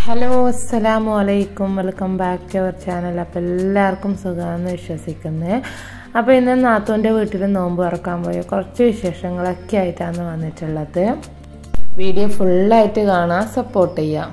hello അസ്സലാമു അലൈക്കും welcome back to our channel അപ്പോൾ എല്ലാവർക്കും സുഖമാണെന്ന് വിശ്വസിക്കുന്നത് അപ്പോൾ ഇന്ന് നാത്തൂൻ്റെ വീട്ടിൽ നോമ്പ് തുറക്കാൻ പോയ കുറച്ച് വിശേഷങ്ങളൊക്കെ ആയിട്ടാണ് വന്നിട്ടുള്ളത് വീഡിയോ ഫുള്ളായിട്ട് കാണാൻ സപ്പോർട്ട് ചെയ്യാം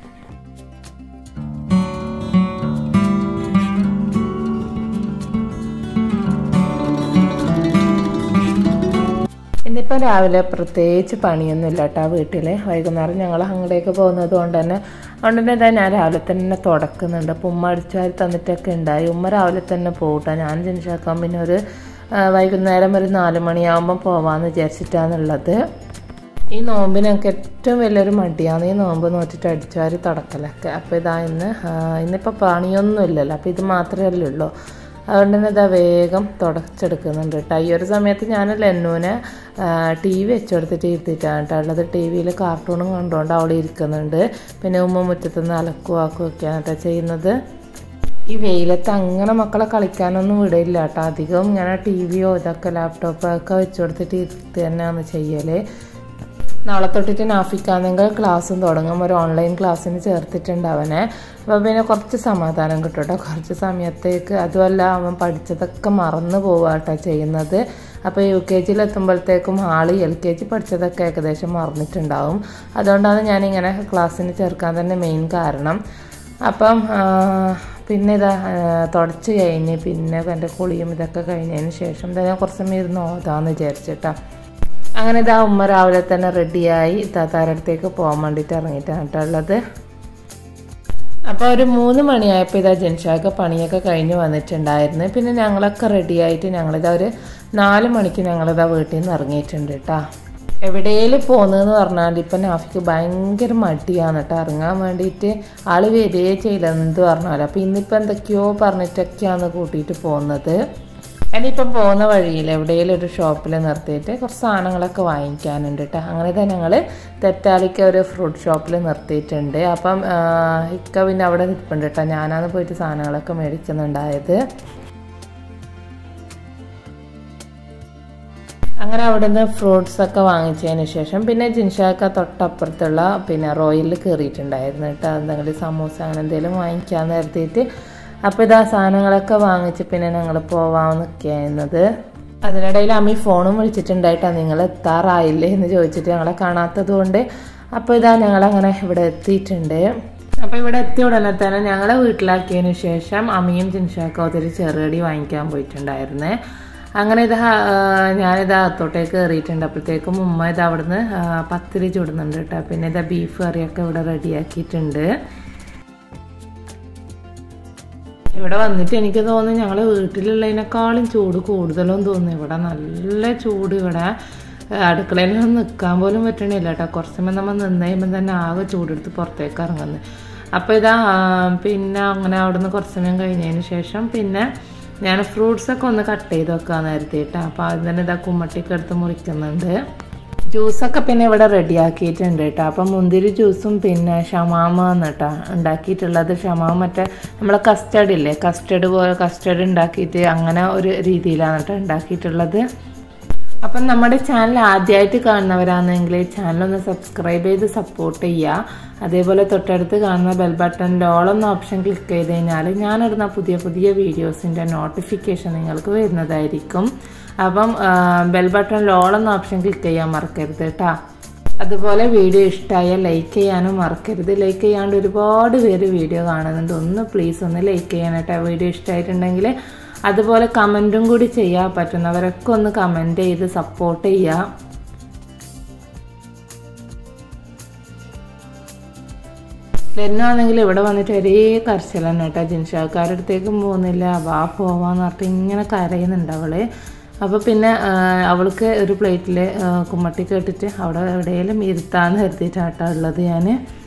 ഇന്നിപ്പോൾ രാവിലെ പ്രത്യേകിച്ച് പണിയൊന്നുമില്ല കേട്ടോ വീട്ടിൽ വൈകുന്നേരം ഞങ്ങൾ അങ്ങോട്ടേക്ക് പോകുന്നത് കൊണ്ട് തന്നെ അതുകൊണ്ട് തന്നെ ഇതാ ഞാൻ രാവിലെ തന്നെ തുടക്കുന്നുണ്ട് അപ്പോൾ ഉമ്മ അടിച്ചുവാരി തന്നിട്ടൊക്കെ ഉണ്ടായി ഉമ്മ രാവിലെ തന്നെ പോകട്ടെ ഞാൻ ജനിച്ചാക്കാൻ പിന്നെ ഒരു വൈകുന്നേരം ഒരു നാല് മണിയാകുമ്പോൾ പോവാമെന്ന് വിചാരിച്ചിട്ടാണുള്ളത് ഈ നോമ്പിനൊക്കെ ഏറ്റവും വലിയൊരു മടിയാണ് ഈ നോമ്പ് നോറ്റിട്ട് അടിച്ചുവാരി തുടക്കലൊക്കെ അപ്പോൾ ഇതാ ഇന്ന് ഇന്നിപ്പോൾ പണിയൊന്നും ഇല്ലല്ലോ അപ്പോൾ ഇത് മാത്രമേ ഉള്ളൂ അതുകൊണ്ട് തന്നെ ഇതാ വേഗം തുടച്ചെടുക്കുന്നുണ്ട് കേട്ടോ ഈ ഒരു സമയത്ത് ഞാൻ ലെന്നൂനെ ടി വി വെച്ചെടുത്തിട്ട് ഇരുത്തിയിട്ടാണ് കേട്ടോ ഉള്ളത് ടി വിയിൽ കാർട്ടൂണും കണ്ടുകൊണ്ട് അവിടെ ഇരിക്കുന്നുണ്ട് പിന്നെ ഉമ്മ മുറ്റത്തുനിന്ന് അലക്കുവാക്കും ഒക്കെയാണ് കേട്ടോ ചെയ്യുന്നത് ഈ വെയിലത്ത് അങ്ങനെ മക്കളെ കളിക്കാനൊന്നും വിടില്ല കേട്ടോ അധികം ഇങ്ങനെ ടി വിയോ ഇതൊക്കെ ലാപ്ടോപ്പോ ഒക്കെ വെച്ച് കൊടുത്തിട്ട് ഇരുത്തി തന്നെയാണ് ചെയ്യൽ നാളെ തൊട്ടിട്ട് നാഫിക്കാണെങ്കിൽ ക്ലാസ്സും തുടങ്ങും ഒരു ഓൺലൈൻ ക്ലാസ്സിന് ചേർത്തിട്ടുണ്ട് അവനെ അപ്പോൾ പിന്നെ കുറച്ച് സമാധാനം കിട്ടും കേട്ടോ കുറച്ച് സമയത്തേക്ക് അതുമല്ല അവൻ പഠിച്ചതൊക്കെ മറന്നു പോവുക കേട്ടോ ചെയ്യുന്നത് അപ്പോൾ യു കെ ജിയിൽ എത്തുമ്പോഴത്തേക്കും ആൾ എൽ കെ ജി പഠിച്ചതൊക്കെ ഏകദേശം മറന്നിട്ടുണ്ടാവും അതുകൊണ്ടാണ് ഞാനിങ്ങനെ ക്ലാസ്സിന് ചേർക്കാൻ തന്നെ മെയിൻ കാരണം അപ്പം പിന്നെ ഇതാ തുടച്ച് കഴിഞ്ഞ് പിന്നെ എൻ്റെ കുളിയും ഇതൊക്കെ കഴിഞ്ഞതിന് ശേഷം ഞാൻ കുറച്ച് സമയം ഇരുന്ന് ഓതാന്ന് വിചാരിച്ചിട്ടാണ് അങ്ങനെ ഇതാ ഉമ്മ രാവിലെ തന്നെ റെഡിയായി താത്താരുടെ അടുത്തേക്ക് പോകാൻ വേണ്ടിയിട്ട് ഇറങ്ങിയിട്ടാണ് കേട്ടോ ഉള്ളത് അപ്പോൾ ഒരു മൂന്ന് മണിയായപ്പോൾ ഇതാ ജൻഷാക്ക് പണിയൊക്കെ കഴിഞ്ഞ് വന്നിട്ടുണ്ടായിരുന്നു പിന്നെ ഞങ്ങളൊക്കെ റെഡിയായിട്ട് ഞങ്ങളിതാ ഒരു നാല് മണിക്ക് ഞങ്ങളിതാ വീട്ടിൽ നിന്ന് ഇറങ്ങിയിട്ടുണ്ട് കേട്ടോ എവിടെയും പോകുന്നതെന്ന് പറഞ്ഞാൽ ഇപ്പം നാഫിക്ക് ഭയങ്കര മടിയാണ് കേട്ടോ ഇറങ്ങാൻ വേണ്ടിയിട്ട് ആൾ വരികയേ ചെയ്യില്ല എന്ത് പറഞ്ഞാലും അപ്പോൾ ഇന്നിപ്പോൾ എന്തൊക്കെയോ പറഞ്ഞിട്ടൊക്കെയാണ് കൂട്ടിയിട്ട് പോകുന്നത് ഇനിയിപ്പം പോകുന്ന വഴിയിൽ എവിടെയെങ്കിലും ഒരു ഷോപ്പിൽ നിർത്തിയിട്ട് കുറച്ച് സാധനങ്ങളൊക്കെ വാങ്ങിക്കാനുണ്ട് കേട്ടോ അങ്ങനെ തന്നെ ഞങ്ങൾ തെറ്റാലിക്ക ഒരു ഫ്രൂട്ട് ഷോപ്പിൽ നിർത്തിയിട്ടുണ്ട് അപ്പം ഇക്ക പിന്നെ അവിടെ നിൽപ്പുണ്ട് കേട്ടോ ഞാനാണ് പോയിട്ട് സാധനങ്ങളൊക്കെ മേടിക്കുന്നുണ്ടായത് അങ്ങനെ അവിടുന്ന് ഫ്രൂട്ട്സ് ഒക്കെ വാങ്ങിച്ചതിന് ശേഷം പിന്നെ ജിൻഷാക്ക തൊട്ടപ്പുറത്തുള്ള പിന്നെ റോയലിൽ കയറിയിട്ടുണ്ടായിരുന്നു കേട്ടോ എന്തെങ്കിലും സമൂസ അങ്ങനെ എന്തെങ്കിലും വാങ്ങിക്കാൻ നിർത്തിയിട്ട് അപ്പോൾ ഇതാ സാധനങ്ങളൊക്കെ വാങ്ങിച്ച് പിന്നെ ഞങ്ങൾ പോവാമെന്നൊക്കെയായിരുന്നത് അതിനിടയിൽ അമ്മി ഫോണും വിളിച്ചിട്ടുണ്ടായിട്ടാണ് നിങ്ങൾ എത്താറായില്ലേ എന്ന് ചോദിച്ചിട്ട് ഞങ്ങളെ കാണാത്തത് കൊണ്ട് അപ്പോൾ ഇതാ ഞങ്ങളങ്ങനെ ഇവിടെ എത്തിയിട്ടുണ്ട് അപ്പോൾ ഇവിടെ എത്തിയ ഉടനെ തന്നെ ഞങ്ങളെ വീട്ടിലാക്കിയതിന് ശേഷം അമ്മിയും ജിൻഷാക്കും ഒത്തിരി ചെറുകടി വാങ്ങിക്കാൻ പോയിട്ടുണ്ടായിരുന്നേ അങ്ങനെ ഇതാ ഞാനിതാ അത്തോട്ടേക്ക് കയറിയിട്ടുണ്ട് അപ്പോഴത്തേക്കും ഉമ്മ ഇത് അവിടുന്ന് പത്തിരി ചുടുന്നുണ്ട് കേട്ടോ പിന്നെ ഇതാ ബീഫ് കറിയൊക്കെ ഇവിടെ റെഡിയാക്കിയിട്ടുണ്ട് ഇവിടെ വന്നിട്ട് എനിക്ക് തോന്നുന്നു ഞങ്ങൾ വീട്ടിലുള്ളതിനേക്കാളും ചൂട് കൂടുതലും തോന്നുന്നു ഇവിടെ നല്ല ചൂട് ഇവിടെ അടുക്കളയിലൊന്നും നിൽക്കാൻ പോലും പറ്റണില്ല കേട്ടോ കുറച്ച് സമയം നമ്മൾ നിന്ന് കഴിയുമ്പോൾ തന്നെ ആകെ ചൂടെടുത്ത് പുറത്തേക്ക് ഇറങ്ങുന്നത് അപ്പോൾ ഇതാ പിന്നെ അങ്ങനെ അവിടുന്ന് കുറച്ച് സമയം കഴിഞ്ഞതിന് ശേഷം പിന്നെ ഞാൻ ഫ്രൂട്ട്സൊക്കെ ഒന്ന് കട്ട് ചെയ്ത് വെക്കാൻ നേരത്തേട്ടാ അപ്പോൾ അത് തന്നെ ഇതാ കുമ്മട്ടിക്ക് എടുത്ത് മുറിക്കുന്നുണ്ട് ജ്യൂസൊക്കെ പിന്നെ ഇവിടെ റെഡിയാക്കിയിട്ടുണ്ട് കേട്ടോ അപ്പം മുന്തിരി ജ്യൂസും പിന്നെ ഷമാമ എന്നിട്ടാ ഉണ്ടാക്കിയിട്ടുള്ളത് ഷമാമ മറ്റേ നമ്മളെ കസ്റ്റർഡ് ഇല്ലേ കസ്റ്റർഡ് പോലെ കസ്റ്റർഡ് ഉണ്ടാക്കിയിട്ട് അങ്ങനെ ഒരു രീതിയിലാണ് കേട്ടോ ഉണ്ടാക്കിയിട്ടുള്ളത് അപ്പം നമ്മുടെ ചാനൽ ആദ്യമായിട്ട് കാണുന്നവരാണെങ്കിൽ ചാനൽ ഒന്ന് സബ്സ്ക്രൈബ് ചെയ്ത് സപ്പോർട്ട് ചെയ്യുക അതേപോലെ തൊട്ടടുത്ത് കാണുന്ന ബെൽ ബട്ടണിൽ ഓളെന്ന ഓപ്ഷൻ ക്ലിക്ക് ചെയ്ത് കഴിഞ്ഞാൽ ഞാനിടുന്ന പുതിയ പുതിയ വീഡിയോസിൻ്റെ നോട്ടിഫിക്കേഷൻ നിങ്ങൾക്ക് വരുന്നതായിരിക്കും അപ്പം ബെൽ ബട്ടണിൽ ഓളെന്ന ഓപ്ഷൻ ക്ലിക്ക് ചെയ്യാൻ മറക്കരുത് കേട്ടോ അതുപോലെ വീഡിയോ ഇഷ്ടമായാൽ ലൈക്ക് ചെയ്യാനും മറക്കരുത് ലൈക്ക് ചെയ്യാണ്ട് ഒരുപാട് പേര് വീഡിയോ കാണുന്നുണ്ട് ഒന്ന് പ്ലീസ് ഒന്ന് ലൈക്ക് ചെയ്യാൻ കേട്ടോ വീഡിയോ ഇഷ്ടമായിട്ടുണ്ടെങ്കിൽ അതുപോലെ കമൻറ്റും കൂടി ചെയ്യാൻ പറ്റുന്നവരൊക്കെ ഒന്ന് കമൻറ്റ് ചെയ്ത് സപ്പോർട്ട് ചെയ്യുക ലെന്നാണെങ്കിൽ ഇവിടെ വന്നിട്ട് ഒരേ കരച്ചിൽ തന്നെ കേട്ടോ ജിൻഷാക്കാരുടെ അടുത്തേക്കും പോകുന്നില്ല വാ പോവാന്ന് പറഞ്ഞിട്ട് ഇങ്ങനെ കരയുന്നുണ്ട് അവള് അപ്പോൾ പിന്നെ അവൾക്ക് ഒരു പ്ലേറ്റിൽ കുമ്മട്ടി കേട്ടിട്ട് അവിടെ എവിടെയെങ്കിലും ഇരുത്താന്ന് കരുതിയിട്ടാട്ടോ ഉള്ളത് ഞാൻ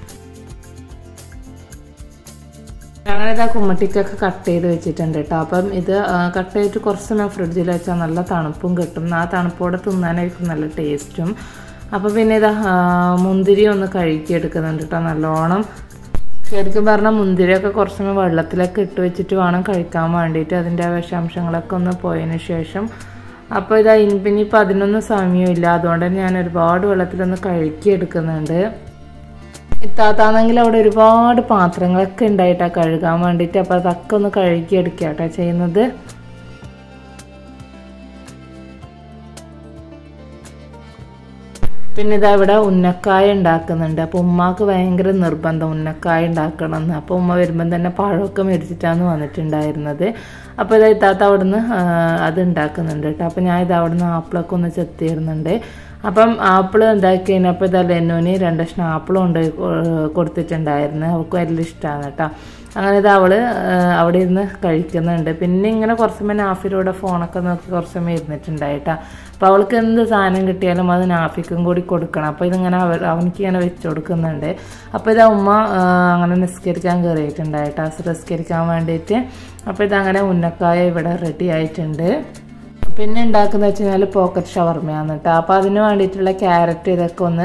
അങ്ങനെ ഇതാ കുമ്മട്ടിക്കൊക്കെ കട്ട് ചെയ്ത് വെച്ചിട്ടുണ്ട് കേട്ടോ അപ്പം ഇത് കട്ട് ചെയ്തിട്ട് കുറച്ച് സമയം ഫ്രിഡ്ജിൽ വെച്ചാൽ നല്ല തണുപ്പും കിട്ടും ആ തണുപ്പോടെ തിന്നാനായിരിക്കും നല്ല ടേസ്റ്റും അപ്പോൾ പിന്നെ ഇതാ മുന്തിരി ഒന്ന് കഴുകിയെടുക്കുന്നുണ്ട് കേട്ടോ നല്ലോണം ശരിക്കും പറഞ്ഞാൽ മുന്തിരിയൊക്കെ കുറച്ച് സമയം വെള്ളത്തിലൊക്കെ ഇട്ട് വെച്ചിട്ട് വേണം കഴിക്കാൻ വേണ്ടിയിട്ട് അതിൻ്റെ വിഷാംശങ്ങളൊക്കെ ഒന്ന് പോയതിന് ശേഷം അപ്പോൾ ഇതാ ഇനിയിപ്പോൾ അതിനൊന്നും സമയമില്ല അതുകൊണ്ട് തന്നെ ഞാൻ ഒരുപാട് വെള്ളത്തിലൊന്ന് കഴുകിയെടുക്കുന്നുണ്ട് ഇത്താത്താണെങ്കിൽ അവിടെ ഒരുപാട് പാത്രങ്ങളൊക്കെ ഉണ്ടായിട്ടാ കഴുകാൻ വേണ്ടിയിട്ട് അപ്പോൾ അതൊക്കെ ഒന്ന് കഴുകി എടുക്കാട്ടോ ചെയ്യുന്നത് പിന്നെ ഇതാ ഇവിടെ ഉന്നക്കായ ഉണ്ടാക്കുന്നുണ്ട് അപ്പോൾ ഉമ്മാക്ക് ഭയങ്കര നിർബന്ധം ഉന്നക്കായ ഉണ്ടാക്കണം എന്ന് അപ്പോൾ ഉമ്മ വരുമ്പം തന്നെ പഴമൊക്കെ മേടിച്ചിട്ടാണ് വന്നിട്ടുണ്ടായിരുന്നത് അപ്പോൾ ഇതാ ഇത്താത്ത അവിടുന്ന് ആ, അത് ഉണ്ടാക്കുന്നുണ്ട് കേട്ടോ അപ്പോൾ ഞാൻ ഇത് അവിടുന്ന് ആപ്പിളൊക്കെ ഒന്ന് ചെത്തിയിരുന്നുണ്ട് അപ്പം ആപ്പിൾ എന്താക്കി കഴിഞ്ഞപ്പോൾ ഇതാ ലെന്നുവിന് രണ്ട് കഷ്ണം ആപ്പിളും കൊണ്ട് കൊടുത്തിട്ടുണ്ടായിരുന്നു അവൾക്ക് വലിയ ഇഷ്ടമാണ് കേട്ടോ അങ്ങനെ ഇത് അവള് ആ, അവിടെ ഇരുന്ന് കഴിക്കുന്നുണ്ട് പിന്നെ ഇങ്ങനെ കുറച്ച് സമയം നാഫിലൂടെ ഫോണൊക്കെ നോക്കി കുറച്ച് സമയം ഇരുന്നിട്ടുണ്ടായിട്ടാ അപ്പോൾ അവൾക്ക് എന്ത് സാധനം കിട്ടിയാലും അത് നാഫിക്കും കൂടി കൊടുക്കണം അപ്പോൾ ഇതിങ്ങനെ അവ അവനിക്ക് ഇങ്ങനെ വെച്ച് കൊടുക്കുന്നുണ്ട് അപ്പോൾ ഇത് ഉമ്മ ആ, അങ്ങനെ നിസ്കരിക്കാൻ കയറിയിട്ടുണ്ടായിട്ടാ നിസ്കരിക്കാൻ വേണ്ടിയിട്ട് അപ്പോൾ ഇതങ്ങനെ ഉന്നക്കായ ഇവിടെ റെഡി ആയിട്ടുണ്ട് പിന്നെ ഉണ്ടാക്കുന്നത് വെച്ച് കഴിഞ്ഞാൽ പോക്കറ്റ് ഷവർമയാണ് കേട്ടോ അപ്പോൾ അതിന് വേണ്ടിയിട്ടുള്ള ക്യാരറ്റ് ഇതൊക്കെ ഒന്ന്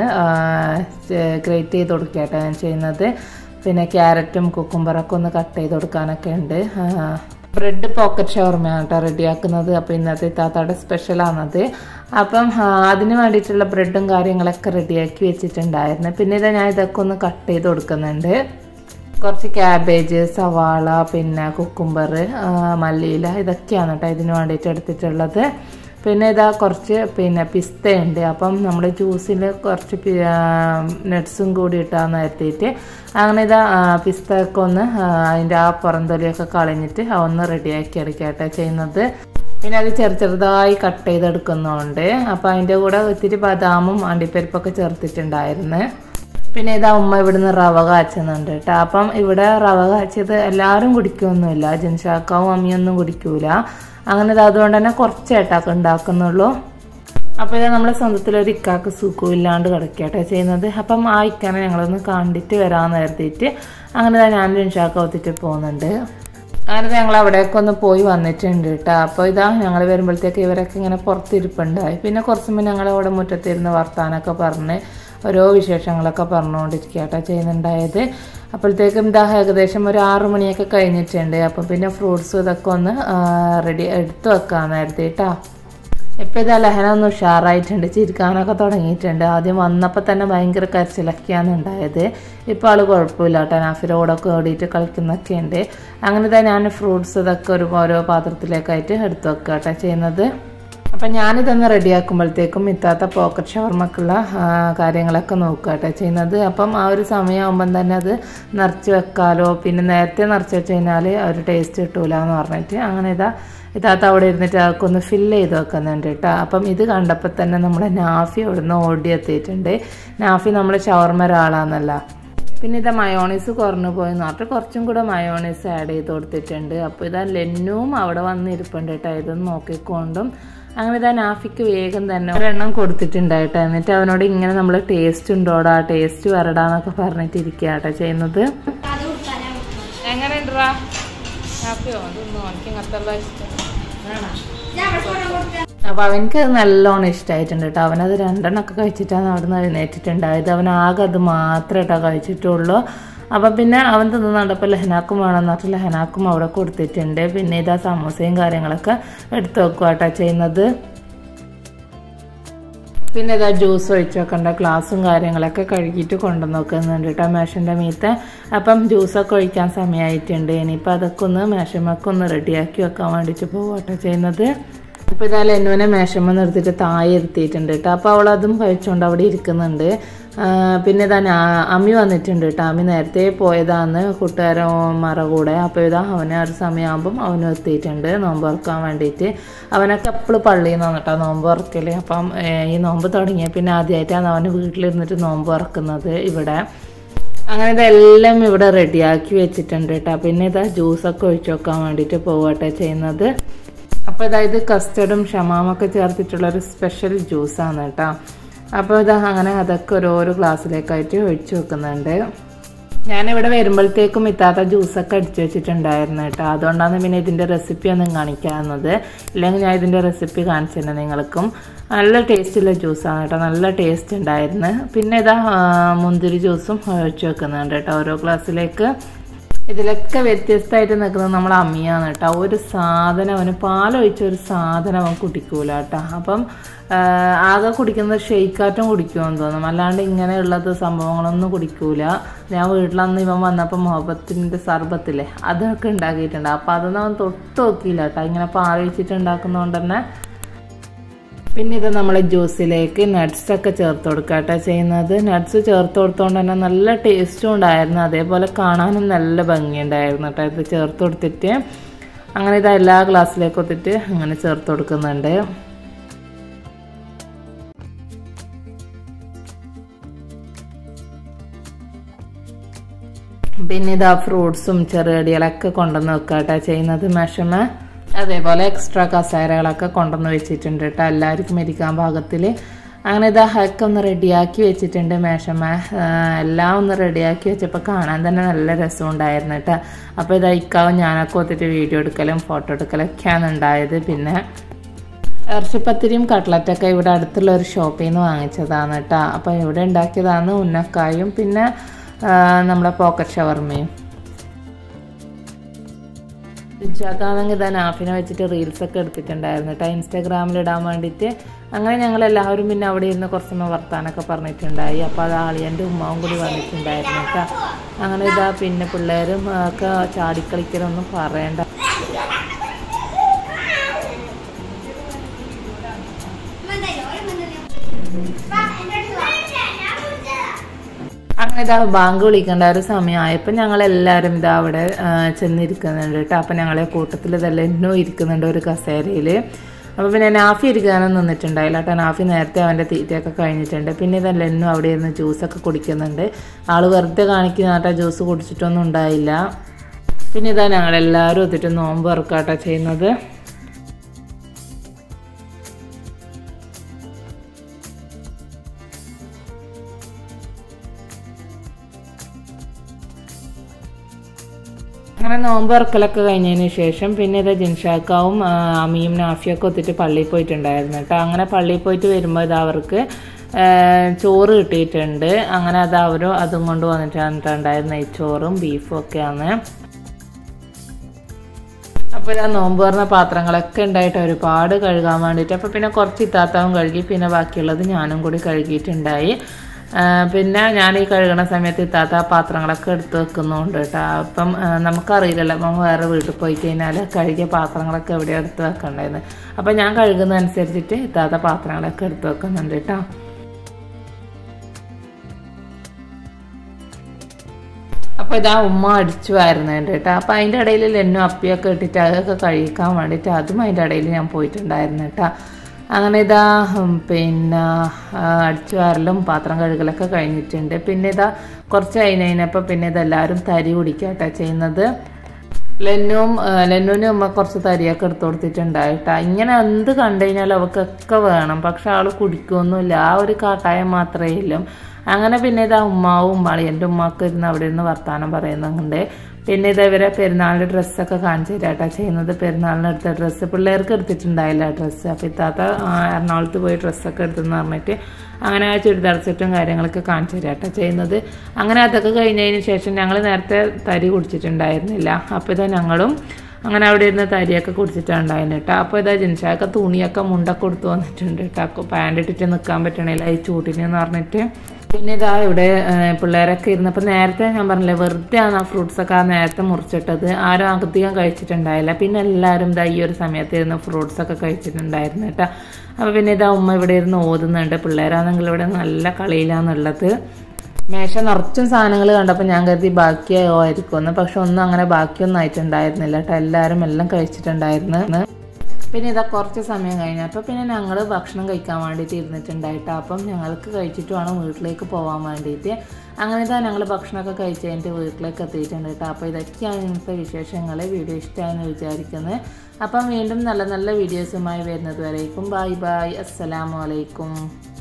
ഗ്രേറ്റ് ചെയ്ത് കൊടുക്കട്ടെ ഞാൻ ചെയ്യുന്നത് പിന്നെ ക്യാരറ്റും കുക്കുംബറൊക്കെ ഒന്ന് കട്ട് ചെയ്ത് കൊടുക്കാനൊക്കെ ഉണ്ട് ബ്രെഡ് പോക്കറ്റ് ഷവർമയാണ് കേട്ടോ റെഡിയാക്കുന്നത് അപ്പോൾ ഇന്നത്തെ താത്താടെ സ്പെഷ്യലാണത് അപ്പം ആ, അതിന് വേണ്ടിയിട്ടുള്ള ബ്രെഡും കാര്യങ്ങളൊക്കെ റെഡിയാക്കി വെച്ചിട്ടുണ്ടായിരുന്നു പിന്നെ ഇത് ഞാൻ ഇതൊക്കെ ഒന്ന് കട്ട് ചെയ്ത് കൊടുക്കുന്നുണ്ട് കുറച്ച് ക്യാബേജ് സവാള പിന്നെ കുക്കുംബർ മല്ലിയില ഇതൊക്കെയാണ് കേട്ടോ ഇതിന് വേണ്ടിയിട്ട് എടുത്തിട്ടുള്ളത് പിന്നെ ഇതാ കുറച്ച് പിന്നെ പിസ്തയുണ്ട് അപ്പം നമ്മൾ ജ്യൂസിൽ കുറച്ച് നട്ട്സും കൂടി ഇട്ടാന്ന് വരുത്തിയിട്ട് അങ്ങനെ ഇതാ ആ, പിസ്ത ഒക്കെ ഒന്ന് ആ, അതിൻ്റെ ആ പുറംതൊലിയൊക്കെ കളഞ്ഞിട്ട് ഒന്ന് റെഡിയാക്കി എടുക്കട്ടെ ചെയ്യുന്നത് പിന്നെ അത് ചെറു ചെറുതായി കട്ട് ചെയ്തെടുക്കുന്നുണ്ട് അപ്പോൾ അതിൻ്റെ കൂടെ ഒത്തിരി ബദാമും അണ്ടിപ്പരിപ്പൊക്കെ ചേർത്തിട്ടുണ്ടായിരുന്നു പിന്നെ ഇതാ ഉമ്മ ഇവിടുന്ന് റവ കാച്ചുന്നുണ്ട് കേട്ടോ അപ്പം ഇവിടെ റവ കാച്ചിയത് എല്ലാവരും കുടിക്കൊന്നുമില്ല ജിൻഷാക്കാവും അമ്മിയൊന്നും കുടിക്കൂല അങ്ങനെ ഇത് അതുകൊണ്ട് തന്നെ കുറച്ചേട്ടാക്ക് ഉണ്ടാക്കുന്നുള്ളൂ അപ്പോൾ ഇത് നമ്മളെ സ്വന്തത്തിൽ ഒരു ഇക്കാക്ക് സുഖവും ഇല്ലാണ്ട് കിടക്കട്ടെ ചെയ്യുന്നത് അപ്പം ആ ഇക്കാനെ ഞങ്ങളൊന്ന് കണ്ടിട്ട് വരാമെന്ന് കരുതിയിട്ട് അങ്ങനെ തന്നെ ഞാൻ ജിൻഷാക്ക ഒത്തിട്ട് പോകുന്നുണ്ട് അങ്ങനെ ഞങ്ങൾ അവിടേക്ക് ഒന്ന് പോയി വന്നിട്ടുണ്ട് കേട്ടോ അപ്പോൾ ഇതാ ഞങ്ങൾ വരുമ്പോഴത്തേക്ക് ഇവരൊക്കെ ഇങ്ങനെ പുറത്തിരിപ്പുണ്ടായി പിന്നെ കുറച്ച് മുമ്പ് ഞങ്ങൾ അവിടെ മുറ്റത്തിരുന്ന് വർത്താനൊക്കെ പറഞ്ഞ് ഓരോ വിശേഷങ്ങളൊക്കെ പറഞ്ഞുകൊണ്ടിരിക്കുക കേട്ടോ ചെയ്യുന്നുണ്ടായത് അപ്പോഴത്തേക്കും ഇതാ ഏകദേശം ഒരു ആറു മണിയൊക്കെ കഴിഞ്ഞിട്ടുണ്ട് അപ്പം പിന്നെ ഫ്രൂട്ട്സും ഇതൊക്കെ ഒന്ന് റെഡി എടുത്തു വെക്കാൻ നേരത്തെ കേട്ടോ ഇപ്പം ഇത് ലഹന ഒന്ന് ഉഷാറായിട്ടുണ്ട് ചിരിക്കാനൊക്കെ തുടങ്ങിയിട്ടുണ്ട് ആദ്യം വന്നപ്പോൾ തന്നെ ഭയങ്കര കരച്ചിലൊക്കെയാണ് ഉണ്ടായത് ഇപ്പോൾ ആൾ കുഴപ്പമില്ല കേട്ടോ നാഫിലോടൊക്കെ ഓടിയിട്ട് കളിക്കുന്നൊക്കെ ഉണ്ട് അങ്ങനെ തന്നെ ഞാൻ ഫ്രൂട്ട്സ് ഇതൊക്കെ ഒരു ഓരോ പാത്രത്തിലേക്കായിട്ട് എടുത്തു വെക്കുക കേട്ടോ ചെയ്യുന്നത് അപ്പം ഞാനിതൊന്ന് റെഡിയാക്കുമ്പോഴത്തേക്കും ഇത്താത്ത പോക്കറ്റ് ഷവർമ്മക്കുള്ള ആ, കാര്യങ്ങളൊക്കെ നോക്കുക കേട്ടോ ചെയ്യുന്നത് അപ്പം ആ ഒരു സമയമാകുമ്പം തന്നെ അത് നിറച്ച് വെക്കാലോ പിന്നെ നേരത്തെ നിറച്ച് വെച്ച് കഴിഞ്ഞാൽ ആ ഒരു ടേസ്റ്റ് കിട്ടൂല എന്ന് പറഞ്ഞിട്ട് അങ്ങനെ ഇതാ ഇതാത്ത അവിടെ ഇരുന്നിട്ട് അതൊക്കെ ഒന്ന് ഫില്ല് ചെയ്ത് വെക്കുന്നുണ്ട് കേട്ടോ അപ്പം ഇത് കണ്ടപ്പോൾ തന്നെ നമ്മുടെ നാഫി അവിടുന്ന് ഓടി എത്തിയിട്ടുണ്ട് നാഫി നമ്മുടെ ഷവർമ്മ ഒരാളാന്നല്ല പിന്നെ ഇതാ മയോണൈസ് കുറഞ്ഞു പോയി പറഞ്ഞിട്ട് കുറച്ചും കൂടെ മയോണൈസ് ആഡ് ചെയ്ത് കൊടുത്തിട്ടുണ്ട് അപ്പോൾ ഇതാ ലെന്നും അവിടെ വന്നിരിപ്പുണ്ട് കേട്ടോ ഇതൊന്ന് നോക്കിക്കൊണ്ടും അങ്ങനെ ഇതാ നാഫിക്ക് വേഗം തന്നെ ഒരെണ്ണം കൊടുത്തിട്ടുണ്ടായിട്ടോ എന്നിട്ട് അവനോട് ഇങ്ങനെ നമ്മൾ ടേസ്റ്റ് ഉണ്ടോടാ ടേസ്റ്റ് വരടാന്നൊക്കെ പറഞ്ഞിട്ട് ഇരിക്കുക കേട്ടോ ചെയ്യുന്നത് എങ്ങനെയുണ്ടാ ഹാപ്പിയോ അതൊന്നും എനിക്ക് ഇങ്ങനത്തെ ഇഷ്ടം അപ്പൊ അവനക്ക് അത് നല്ലോണം ഇഷ്ടമായിട്ടുണ്ട് കേട്ടോ അവനത് രണ്ടെണ്ണമൊക്കെ കഴിച്ചിട്ടാണ് അവിടെ നിന്ന് എഴുന്നേറ്റിട്ടുണ്ടായത് അവൻ ആകെ അത് മാത്രമേ കേട്ടോ കഴിച്ചിട്ടുള്ളൂ അപ്പം പിന്നെ അവൻ തിന്നുന്നുണ്ടപ്പോൾ ലഹനാക്കും വേണമെന്ന് പറഞ്ഞിട്ട് ലഹനാക്കും അവിടെ കൊടുത്തിട്ടുണ്ട് പിന്നെ ഇതാ സമൂസയും കാര്യങ്ങളൊക്കെ എടുത്തു വെക്കുക കേട്ടോ ചെയ്യുന്നത് പിന്നെ ഇതാ ജ്യൂസ് ഒഴിച്ച് വെക്കേണ്ട ഗ്ലാസും കാര്യങ്ങളൊക്കെ കഴുകിയിട്ട് കൊണ്ടുവന്ന് വെക്കുന്നുണ്ട് കേട്ടോ മേശൻ്റെ മീത്തെ അപ്പം ജ്യൂസൊക്കെ ഒഴിക്കാൻ സമയമായിട്ടുണ്ട് ഇനിയിപ്പോൾ അതൊക്കെ ഒന്ന് മേശമൊക്കെ ഒന്ന് റെഡിയാക്കി വെക്കാൻ വേണ്ടിയിട്ട് പോകട്ടെ ചെയ്യുന്നത് അപ്പോൾ ഇതാ ലെന്നുവിനെ മേശമ്മ നിർത്തിയിട്ട് താഴെ ഇരുത്തിയിട്ടുണ്ട് കേട്ടോ അപ്പോൾ അവൾ അതും കഴിച്ചുകൊണ്ട് അവിടെ ഇരിക്കുന്നുണ്ട് ആ, പിന്നെ ഇതാ ഞാ- അമ്മി വന്നിട്ടുണ്ട് കേട്ടോ അമ്മി നേരത്തെ പോയതാന്ന് കൂട്ടുകാരന്മാരുടെ കൂടെ അപ്പോൾ ഇതാ അവന് ആ ഒരു സമയമാകുമ്പം അവനും എത്തിയിട്ടുണ്ട് നോമ്പ് തുറക്കാൻ വേണ്ടിയിട്ട് അവനൊക്കെ എപ്പോഴും പള്ളിയിൽ നിന്ന് വന്നിട്ടാ നോമ്പ് തുറക്കല് അപ്പം ഏ, ഈ നോമ്പ് തുടങ്ങിയ പിന്നെ ആദ്യമായിട്ടാണ് അവന് വീട്ടിലിരുന്നിട്ട് നോമ്പ് തുറക്കുന്നത് ഇവിടെ അങ്ങനെ ഇതെല്ലാം ഇവിടെ റെഡിയാക്കി വെച്ചിട്ടുണ്ട് കേട്ടോ പിന്നെ ഇതാ ജ്യൂസൊക്കെ ഒഴിച്ചു വെക്കാൻ വേണ്ടിയിട്ട് പോവട്ടെ ചെയ്യുന്നത് അപ്പോൾ ഇതായത് കസ്റ്റർഡും ഷമാമൊക്കെ ചേർത്തിട്ടുള്ള ഒരു സ്പെഷ്യൽ ജ്യൂസാണ് കേട്ടോ അപ്പോൾ ഇതാ അങ്ങനെ അതൊക്കെ ഓരോരോ ഗ്ലാസ്സിലേക്കായിട്ട് ഒഴിച്ചു വെക്കുന്നുണ്ട് ഞാനിവിടെ വരുമ്പോഴത്തേക്കും ഇത്താത്ത ജ്യൂസൊക്കെ അടിച്ചു വെച്ചിട്ടുണ്ടായിരുന്നു കേട്ടോ അതുകൊണ്ടാണ് പിന്നെ ഇതിൻ്റെ റെസിപ്പി ഒന്നും കാണിക്കാവുന്നത് ഇല്ലെങ്കിൽ ഞാൻ ഇതിൻ്റെ റെസിപ്പി കാണിച്ചു തന്നെ നിങ്ങൾക്കും നല്ല ടേസ്റ്റുള്ള ജ്യൂസാണ് കേട്ടോ നല്ല ടേസ്റ്റ് ഉണ്ടായിരുന്നു പിന്നെ ഇതാ ആ, മുന്തിരി ജ്യൂസും ഒഴിച്ചു വെക്കുന്നുണ്ട് കേട്ടോ ഓരോ ഗ്ലാസ്സിലേക്ക് ഇതിലൊക്കെ വ്യത്യസ്തമായിട്ട് നിൽക്കുന്നത് നമ്മളെ അമ്മിയാണ് കേട്ടോ ഒരു സാധനം അവന് പാലൊഴിച്ച ഒരു സാധനം അവൻ കുടിക്കൂല കേട്ടോ അപ്പം ആ, ആകെ കുടിക്കുന്നത് ഷെയ്ക്കാറ്റം കുടിക്കുമെന്ന് തോന്നും അല്ലാണ്ട് ഇങ്ങനെയുള്ളത് സംഭവങ്ങളൊന്നും കുടിക്കൂല ഞാൻ വീട്ടിലന്ന് ഇവൻ വന്നപ്പോൾ മുഹബത്തിൻ്റെ സർബത്തില്ലേ അതൊക്കെ ഉണ്ടാക്കിയിട്ടുണ്ട് അപ്പം അതൊന്നും അവൻ തൊട്ട് നോക്കിയില്ല കേട്ടോ ഇങ്ങനെ പാലൊഴിച്ചിട്ട് ഉണ്ടാക്കുന്നതുകൊണ്ട് തന്നെ പിന്നെ ഇത് നമ്മൾ ജ്യൂസിലേക്ക് നട്ട്സ് ഒക്കെ ചേർത്ത് കൊടുക്കാട്ടോ ചെയ്യുന്നത് നട്ട്സ് ചേർത്ത് കൊടുത്തോണ്ട് തന്നെ നല്ല ടേസ്റ്റും ഉണ്ടായിരുന്നു അതേപോലെ കാണാനും നല്ല ഭംഗിയുണ്ടായിരുന്നു കേട്ടോ ഇത് ചേർത്ത് കൊടുത്തിട്ട് അങ്ങനെ ഇത് എല്ലാ ഗ്ലാസ്സിലേക്ക് ഒത്തിട്ട് അങ്ങനെ ചേർത്ത് കൊടുക്കുന്നുണ്ട് പിന്നെ ഇതാ ഫ്രൂട്ട്സും ചെറുകടികളൊക്കെ കൊണ്ടുവന്ന് വെക്കാട്ടോ ചെയ്യുന്നത് മെഷമ അതേപോലെ എക്സ്ട്രാ കസേരകളൊക്കെ കൊണ്ടുവന്ന് വെച്ചിട്ടുണ്ട് കേട്ടോ എല്ലാവർക്കും ഇരിക്കാൻ പാകത്തിൽ അങ്ങനെ ഇതാ ഹക്ക് ഒന്ന് റെഡിയാക്കി വെച്ചിട്ടുണ്ട് മേശമ എല്ലാം ഒന്ന് റെഡിയാക്കി വെച്ചപ്പോൾ കാണാൻ തന്നെ നല്ല രസമുണ്ടായിരുന്നു കേട്ടോ അപ്പോൾ ഇതാ ഇക്കാവും ഞാനൊക്കെ ഒത്തിട്ട് വീഡിയോ എടുക്കലും ഫോട്ടോ എടുക്കലൊക്കെയാണ് ഉണ്ടായത് പിന്നെ ഇറച്ചിപ്പത്തിരിയും കട്ട്ലറ്റൊക്കെ ഇവിടെ അടുത്തുള്ള ഒരു ഷോപ്പിൽ നിന്ന് വാങ്ങിച്ചതാണ് കേട്ടോ അപ്പോൾ ഇവിടെ ഉണ്ടാക്കിയതാണ് ഉന്നക്കായും പിന്നെ ആ, നമ്മുടെ പോക്കറ്റ് ഷവർമയും ഇച്ചാക്കാണെങ്കിൽ ഇതാ നാഫിനെ വെച്ചിട്ട് റീൽസ് ഒക്കെ എടുത്തിട്ടുണ്ടായിരുന്നു കേട്ടോ ഇൻസ്റ്റാഗ്രാമിൽ ഇടാൻ വേണ്ടിയിട്ട് അങ്ങനെ ഞങ്ങൾ എല്ലാവരും പിന്നെ അവിടെ ഇരുന്ന് കുറച്ച് സമയം വർത്താനൊക്കെ പറഞ്ഞിട്ടുണ്ടായി അപ്പോൾ അത് ആളിയൻ്റെ ഉമ്മാവും കൂടി വന്നിട്ടുണ്ടായിരുന്നു കേട്ടോ അങ്ങനെ ഇതാ പിന്നെ പിള്ളേരും ആ, ഒക്കെ ചാടിക്കളിക്കലൊന്നും പറയണ്ട അങ്ങനെ ഇതാ ബാങ്ക് വിളിക്കേണ്ട ഒരു സമയമായപ്പോൾ ഞങ്ങൾ എല്ലാവരും ഇതാ അവിടെ ആ, ചെന്നിരിക്കുന്നുണ്ട് കേട്ടോ അപ്പം ഞങ്ങളെ കൂട്ടത്തിൽ ഇതെല്ലാം എന്നോ ഇരിക്കുന്നുണ്ട് ഒരു കസേരയിൽ അപ്പോൾ പിന്നെ നാഫി ഇരിക്കാനൊന്നും നിന്നിട്ടുണ്ടായില്ല കേട്ടോ നാഫി നേരത്തെ അവൻ്റെ തീറ്റയൊക്കെ കഴിഞ്ഞിട്ടുണ്ട് പിന്നെ ഇതെല്ലാം എന്നും അവിടെ ഇരുന്ന് ജ്യൂസൊക്കെ കുടിക്കുന്നുണ്ട് ആൾ വെറുതെ കാണിക്കുന്ന കേട്ടോ ജ്യൂസ് കുടിച്ചിട്ടൊന്നും ഉണ്ടായില്ല പിന്നെ ഇതാ ഞങ്ങളെല്ലാവരും ഒത്തിട്ട് നോമ്പ് ഇറക്കാട്ടോ ചെയ്യുന്നത് അങ്ങനെ നോമ്പ് ഇറക്കലൊക്കെ കഴിഞ്ഞതിന് ശേഷം പിന്നെ ഇത് ജിൻഷാക്കാവും ആ, അമിയും നാഫിയൊക്കെ ഒത്തിട്ട് പള്ളിയിൽ പോയിട്ടുണ്ടായിരുന്നു കേട്ടോ അങ്ങനെ പള്ളിയിൽ പോയിട്ട് വരുമ്പോൾ ഇത് അവർക്ക് ആ, ചോറ് കിട്ടിയിട്ടുണ്ട് അങ്ങനെ അത് അവരും അതും കൊണ്ട് വന്നിട്ടുണ്ടായിരുന്നു നെയ്ച്ചോറും ബീഫും ഒക്കെയാണ് അപ്പോൾ ഇതാ നോമ്പ് പറഞ്ഞ പാത്രങ്ങളൊക്കെ ഉണ്ടായിട്ട് ഒരുപാട് കഴുകാൻ വേണ്ടിയിട്ട് അപ്പോൾ പിന്നെ കുറച്ച് ഇത്താത്താവും കഴുകി പിന്നെ ബാക്കിയുള്ളത് ഞാനും കൂടി കഴുകിയിട്ടുണ്ടായി ആ, പിന്നെ ഞാൻ ഈ കഴുകണ സമയത്ത് ഇത്താത്ത ആ പാത്രങ്ങളൊക്കെ എടുത്ത് വെക്കുന്നുണ്ട് കേട്ടോ അപ്പം ആ, നമുക്കറിയില്ലല്ലോ അപ്പം വേറെ വീട്ടിൽ പോയി കഴിഞ്ഞാൽ കഴുകിയ പാത്രങ്ങളൊക്കെ എവിടെ എടുത്ത് വെക്കണ്ടായിരുന്നു അപ്പം ഞാൻ കഴുകുന്നതനുസരിച്ചിട്ട് ഇത്താത്ത പാത്രങ്ങളൊക്കെ എടുത്ത് വെക്കുന്നുണ്ട് കേട്ടോ അപ്പോൾ ഇതാ ഉമ്മ അടിച്ചു വരുന്നുണ്ട് കേട്ടോ അപ്പോൾ അതിൻ്റെ ഇടയിൽ ലെന്നും അപ്പിയൊക്കെ ഇട്ടിട്ട് അതൊക്കെ കഴിക്കാൻ വേണ്ടിയിട്ട് അതും അതിൻ്റെ ഇടയിൽ ഞാൻ പോയിട്ടുണ്ടായിരുന്നു കേട്ടോ അങ്ങനെ ഇതാ ഉം, പിന്നെ ആ, അടിച്ചു വാരലും പാത്രം കഴുകലൊക്കെ കഴിഞ്ഞിട്ടുണ്ട് പിന്നെ ഇതാ കുറച്ച് കഴിഞ്ഞപ്പോൾ പിന്നെ ഇതെല്ലാവരും തരി കുടിക്കുക കേട്ടോ ചെയ്യുന്നത് ലെന്നും ആ, ലെന്നുവിനും ഉമ്മ കുറച്ച് തരിയൊക്കെ എടുത്തു കൊടുത്തിട്ടുണ്ടായിട്ടാ ഇങ്ങനെ എന്ത് കണ്ടു കഴിഞ്ഞാലും അവൾക്കൊക്കെ വേണം പക്ഷെ ആൾ കുടിക്കൊന്നുമില്ല ആ ഒരു കാട്ടായം മാത്രമേ ഇല്ല അങ്ങനെ പിന്നെ ഇതാ ഉമ്മാവും ഉമ്മാളി എൻ്റെ ഉമ്മാക്ക് ഇരുന്ന് അവിടെ ഇരുന്ന് വർത്താനം പറയുന്നുണ്ട് പിന്നെ ഇത് ഇവരെ പെരുന്നാളിൻ്റെ ഡ്രസ്സൊക്കെ കാണിച്ചു തരാട്ടാ ചെയ്യുന്നത് പെരുന്നാളിന് എടുത്ത ഡ്രസ്സ് പിള്ളേർക്ക് എടുത്തിട്ടുണ്ടായില്ല ഡ്രസ്സ് അപ്പോൾ ഇത്താത്ത ആ, എറണാകുളത്ത് പോയി ഡ്രസ്സൊക്കെ എടുത്തെന്ന് പറഞ്ഞിട്ട് അങ്ങനെ ആ ചുരിദാർ സെറ്റും കാര്യങ്ങളൊക്കെ കാണിച്ചു തരാട്ടാ ചെയ്യുന്നത് അങ്ങനെ അതൊക്കെ കഴിഞ്ഞതിന് ശേഷം ഞങ്ങൾ നേരത്തെ തരി കുടിച്ചിട്ടുണ്ടായിരുന്നില്ല അപ്പോൾ ഇതാ ഞങ്ങളും അങ്ങനെ അവിടെ ഇരുന്ന് തരിയൊക്കെ കുടിച്ചിട്ടുണ്ടായിരുന്നു കേട്ടോ അപ്പോൾ ഇതാ ജിൻഷാക്കെ തുണിയൊക്കെ മുണ്ടൊക്കെ കൊടുത്തു വന്നിട്ടുണ്ട് കേട്ടോ പാൻറ് ഇട്ടിട്ട് നിൽക്കാൻ പറ്റണില്ല ഈ ചൂട്ടിന് എന്ന് പറഞ്ഞിട്ട് പിന്നെ ഇതാ ഇവിടെ ഏഹ്, പിള്ളേരൊക്കെ ഇരുന്നപ്പോൾ നേരത്തെ ഞാൻ പറഞ്ഞില്ലേ വെറുതെ ആണ് ആ ഫ്രൂട്ട്സ് ഒക്കെ ആ നേരത്തെ മുറിച്ചിട്ടത് ആരും അധികം കഴിച്ചിട്ടുണ്ടായില്ല പിന്നെ എല്ലാവരും ഇതാ ഈ ഒരു സമയത്ത് ഇരുന്ന് ഫ്രൂട്ട്സ് ഒക്കെ കഴിച്ചിട്ടുണ്ടായിരുന്നു കേട്ടോ അപ്പോൾ പിന്നെ ഇതാ ഉമ്മ ഇവിടെ ഇരുന്ന് ഓതുന്നുണ്ട് പിള്ളേരാണെങ്കിൽ ഇവിടെ നല്ല കളിയിലാന്നുള്ളത് മേശ നിറച്ചും സാധനങ്ങൾ കണ്ടപ്പോൾ ഞാൻ കരുതി ബാക്കിയായിരിക്കുമെന്ന് പക്ഷെ ഒന്നും അങ്ങനെ ബാക്കിയൊന്നും ആയിട്ടുണ്ടായിരുന്നില്ല കേട്ടോ എല്ലാവരും എല്ലാം കഴിച്ചിട്ടുണ്ടായിരുന്നു പിന്നെ ഇതാ കുറച്ച് സമയം കഴിഞ്ഞപ്പോൾ പിന്നെ ഞങ്ങൾ ഭക്ഷണം കഴിക്കാൻ വേണ്ടിയിട്ട് ഇരുന്നിട്ടുണ്ടായിട്ട് അപ്പം ഞങ്ങൾക്ക് കഴിച്ചിട്ട് വേണം വീട്ടിലേക്ക് പോകാൻ വേണ്ടിയിട്ട് അങ്ങനെ ഇതാ ഞങ്ങൾ ഭക്ഷണമൊക്കെ കഴിച്ച് കഴിഞ്ഞിട്ട് വീട്ടിലേക്ക് എത്തിയിട്ടുണ്ട് കേട്ടോ അപ്പോൾ ഇതൊക്കെയാണ് ഇന്നത്തെ വിശേഷങ്ങൾ വീഡിയോ ഇഷ്ടമായെന്ന് വിചാരിക്കുന്നത് അപ്പം വീണ്ടും നല്ല നല്ല വീഡിയോസുമായി വരുന്നത് വരേക്കും ബായ് ബായ് അസ്സലാമു അലൈക്കും